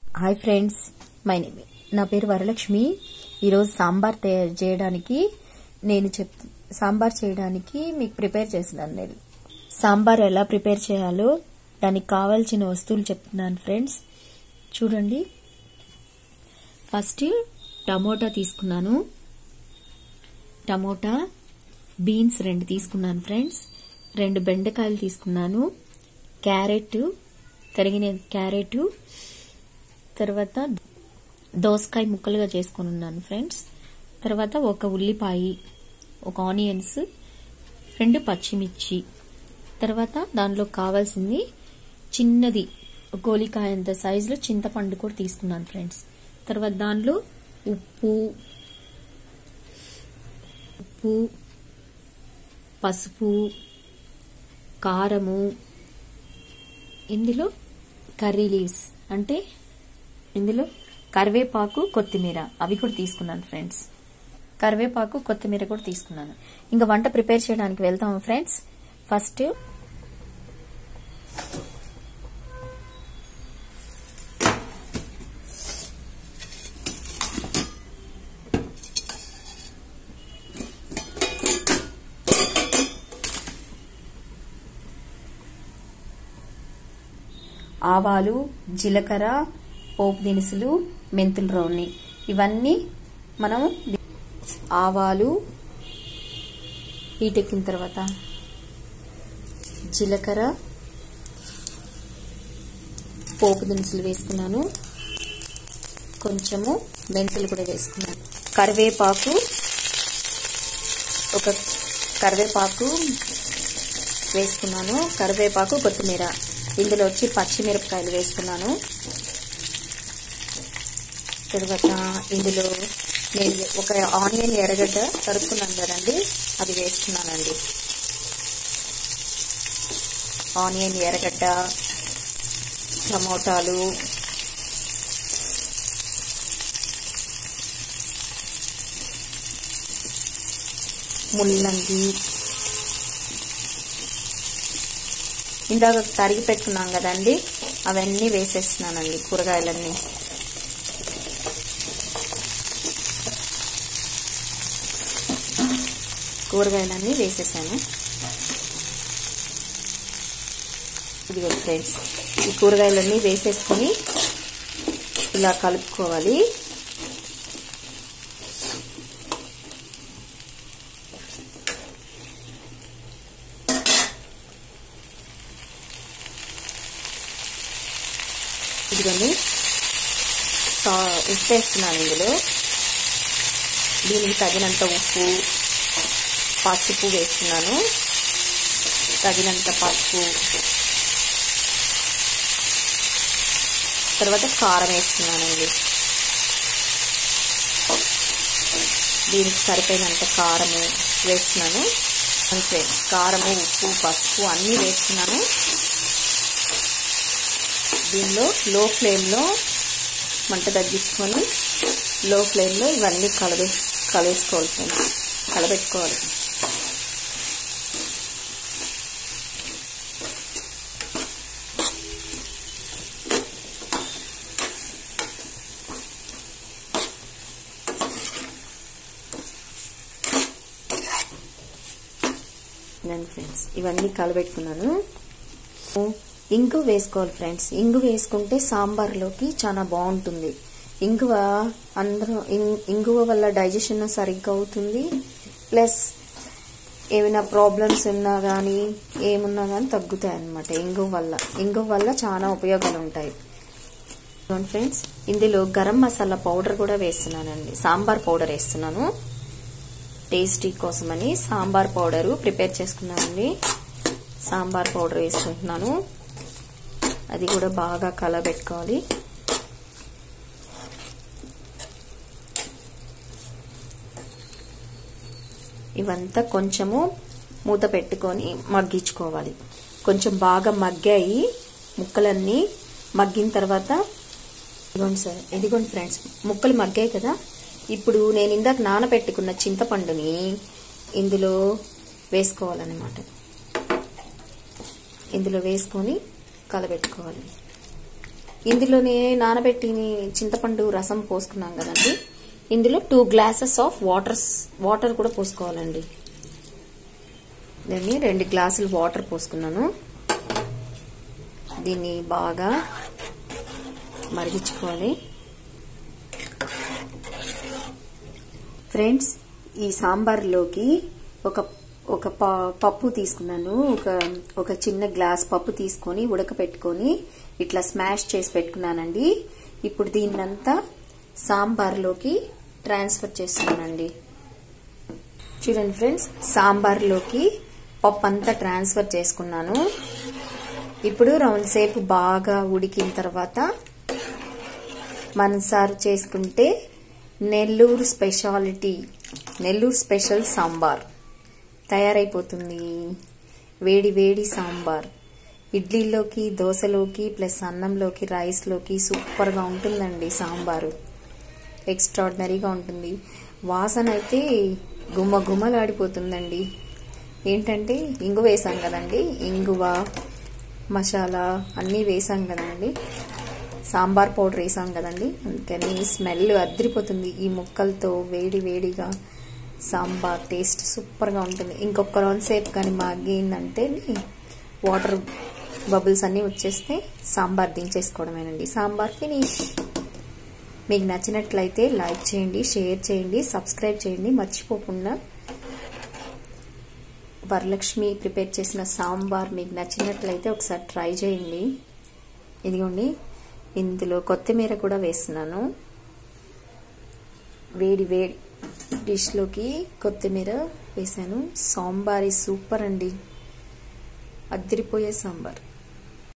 hi friends my name నా పేరు వరలక్ష్మి ఈరోజు సాంబార్ తయారు చేయడానికి నేను చెప్ సాంబార్ చేయడానికి మీకు ప్రిపేర్ చేసినాను నేను సాంబార్ ఎలా ప్రిపేర్ చేయాలో దానికి కావాల్సిన వస్తువులు చెప్తున్నాను ఫ్రెండ్స్ చూడండి ఫస్ట్ టమోటా తీసుకున్నాను టమోటా బీన్స్ రెండు తీసుకున్నాను ఫ్రెండ్స్ రెండు బెండకాయలు తీసుకున్నాను క్యారెట్ తరిగిన క్యారెట్ తర్వాత దోసకాయ ముక్కలుగా చేసుకొని ఉన్నాను ఫ్రెండ్స్ తర్వాత ఒక ఉల్లిపాయ ఒక ఆనియన్స్ రెండు పచ్చిమిర్చి తర్వాత దానిలో కావాల్సింది చిన్నది గోలికాయ అంత సైజులో చింతపండు కూడా తీసుకున్నాను ఫ్రెండ్స్ తర్వాత దానిలో ఉప్పు ఉప్పు పసుపు కారము ఇందులో కర్రీ లీవ్స్ అంటే ఇందులో కరివేపాకు కొత్తిమీర అవి కూడా తీసుకున్నాను ఫ్రెండ్స్ కరివేపాకు కొత్తిమీర కూడా తీసుకున్నాను ఇంకా వంట ప్రిపేర్ చేయడానికి వెళ్తాము ఫ్రెండ్స్ ఫస్ట్ ఆవాలు జీలకర్ర పోపు దినుసులు మెంతుల రౌని ఇవన్నీ మనం ఆవాలు హీటెక్కిన తర్వాత జీలకర్ర పోపు దినుసులు వేసుకున్నాను కొంచెము మెంతులు కూడా వేసుకున్నాను కరివేపాకు ఒక కరివేపాకు వేసుకున్నాను కరివేపాకు కొత్తిమీర ఇందులో వచ్చి పచ్చిమిరపకాయలు వేసుకున్నాను తర్వాత ఇందులో నేను ఒక ఆనియన్ ఎర్రగడ్డ తరుపుకున్నాను కదండి అది వేసుకున్నానండి ఆనియన్ ఎర్రగడ్డ టమోటాలు ముల్లంగి ఇందాక తరిగి పెట్టుకున్నాం కదండి అవన్నీ వేసేస్తున్నానండి కూరగాయలన్నీ కూరగాయలన్నీ వేసేసాను ఇదిగో ఫ్రెండ్స్ ఈ కూరగాయలన్నీ వేసేసుకొని ఇలా కలుపుకోవాలి ఇదిగోండి సా ఉప్పు వేస్తున్నాను ఇందులో దీనికి తగినంత ఉప్పు పసుపు వేస్తున్నాను తగినంత పసుపు తర్వాత కారం వేస్తున్నానండి దీనికి సరిపోయినంత కారము వేస్తున్నాను అంతే కారము ఉప్పు పసుపు అన్నీ వేస్తున్నాను దీనిలో లో ఫ్లేమ్లో మంట తగ్గించుకొని లో ఫ్లేమ్లో ఇవన్నీ కలవే కలేసుకోవాలి ఫ్రెండ్స్ కలబెట్టుకోవాలి నేను ఫ్రెండ్స్ ఇవన్నీ కలబెట్టుకున్నాను ఇంగు వేసుకోవాలి ఫ్రెండ్స్ ఇంగు వేసుకుంటే సాంబార్లోకి చాలా బాగుంటుంది ఇంగువ అందరూ ఇంగువ వల్ల డైజెషన్ సరిగ్గా అవుతుంది ప్లస్ ఏమైనా ప్రాబ్లమ్స్ ఉన్నా కానీ ఏమున్నా కానీ తగ్గుతాయి అన్నమాట ఇంగువ వల్ల ఇంగువ వల్ల చాలా ఉపయోగాలు ఉంటాయి ఫ్రెండ్స్ ఇందులో గరం మసాలా పౌడర్ కూడా వేస్తున్నానండి సాంబార్ పౌడర్ వేస్తున్నాను టేస్టీ కోసమని సాంబార్ పౌడరు ప్రిపేర్ చేసుకున్నానండి సాంబార్ పౌడర్ వేసుకుంటున్నాను అది కూడా బాగా కలబెట్టుకోవాలి ఇవంతా కొంచెము మూత పెట్టుకొని మగ్గించుకోవాలి కొంచెం బాగా మగ్గాయి ముక్కలన్నీ మగ్గిన తర్వాత ఇదిగోండి సార్ ఇదిగోండి ఫ్రెండ్స్ ముక్కలు మగ్గాయి కదా ఇప్పుడు నేను ఇందాక నానబెట్టుకున్న చింతపండుని ఇందులో వేసుకోవాలన్నమాట ఇందులో వేసుకొని కలబెట్టుకోవాలి ఇందులోనే నానబెట్టి చింతపండు రసం పోసుకున్నాం కదండి ఇందులో two glasses of water water కూడా పోసుకోవాలండి దీన్ని రెండు గ్లాసులు వాటర్ పోసుకున్నాను దీన్ని బాగా మరిగించుకోవాలి ఫ్రెండ్స్ ఈ సాంబార్లోకి ఒక ఒక పప్పు తీసుకున్నాను ఒక ఒక చిన్న గ్లాస్ పప్పు తీసుకొని ఉడకపెట్టుకొని ఇట్లా స్మాష్ చేసి పెట్టుకున్నానండి ఇప్పుడు దీన్నంతా సాంబార్లోకి ట్రాన్స్ఫర్ చేస్తున్నానండి చూడండి ఫ్రెండ్స్ సాంబార్లోకి పప్పు అంతా ట్రాన్స్ఫర్ చేసుకున్నాను ఇప్పుడు రౌండ్ సేపు బాగా ఉడికిన తర్వాత మనం సర్వ్ చేసుకుంటే నెల్లూరు స్పెషాలిటీ నెల్లూరు స్పెషల్ సాంబార్ తయారైపోతుంది వేడి వేడి సాంబార్ ఇడ్లీలోకి దోశలోకి ప్లస్ అన్నంలోకి రైస్లోకి సూపర్గా ఉంటుందండి సాంబారు ఎక్స్ట్రాడినరీగా ఉంటుంది వాసన అయితే గుమ్మ గుమ్మలాడిపోతుందండి ఏంటంటే ఇంగు వేసాం కదండి ఇంగువ మసాలా అన్నీ వేసాం కదండి సాంబార్ పౌడర్ వేసాం కదండి అందుకని స్మెల్ అద్దరిపోతుంది ఈ ముక్కలతో వేడి వేడిగా సాంబార్ టేస్ట్ సూపర్గా ఉంటుంది ఇంకొక రౌండ్ సేపు కానీ మాగిందంటే వాటర్ బబుల్స్ అన్నీ వచ్చేస్తే సాంబార్ దించేసుకోవడమేనండి సాంబార్ ఫినిష్ మీకు నచ్చినట్లయితే లైక్ చేయండి షేర్ చేయండి సబ్స్క్రైబ్ చేయండి మర్చిపోకుండా వరలక్ష్మి ప్రిపేర్ చేసిన సాంబార్ మీకు నచ్చినట్లయితే ఒకసారి ట్రై చేయండి ఇదిగోండి ఇందులో కొత్తిమీర కూడా వేస్తున్నాను వేడి వేడి డిష్లోకి కొత్తిమీర వేసాను సాంబార్ సూపర్ అండి అద్దరిపోయే సాంబార్